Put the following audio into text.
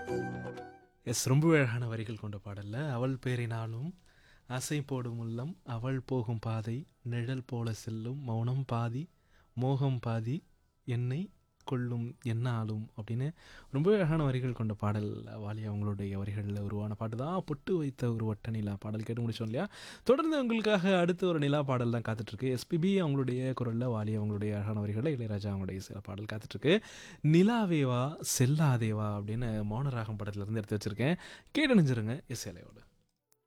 S ரொம்ப அழகான வரிகள் கொண்ட பாடல்ல அவள் பேரினாலும் அசை போடும் உள்ளம் அவள் போகும் பாதை நிழல் போல செல்லும் மௌனம் பாதி மோகம் பாதி என்னை கொள்ளும் என்னாலும் அப்படின்னு ரொம்ப அழகான வரிகள் கொண்ட பாடல் வாலி அவங்களுடைய வரிகளில் உருவான பாட்டு தான் பொட்டு வைத்த ஒரு வட்ட நிலா பாடல் கேட்டு முடிச்சோம் இல்லையா தொடர்ந்து உங்களுக்காக அடுத்த ஒரு நிலா பாடல் தான் காத்துட்ருக்கு எஸ்பிபி அவங்களுடைய குரலில் வாலி அவங்களுடைய அழகான வரிகளில் இளையராஜா அவங்களுடைய சில பாடல் காத்துட்ருக்கு நிலாவேவா செல்லாதேவா அப்படின்னு மௌன ராகம் படத்துலேருந்து எடுத்து வச்சுருக்கேன் கேட்டு நினைச்சிருங்க எஸ் இலையோட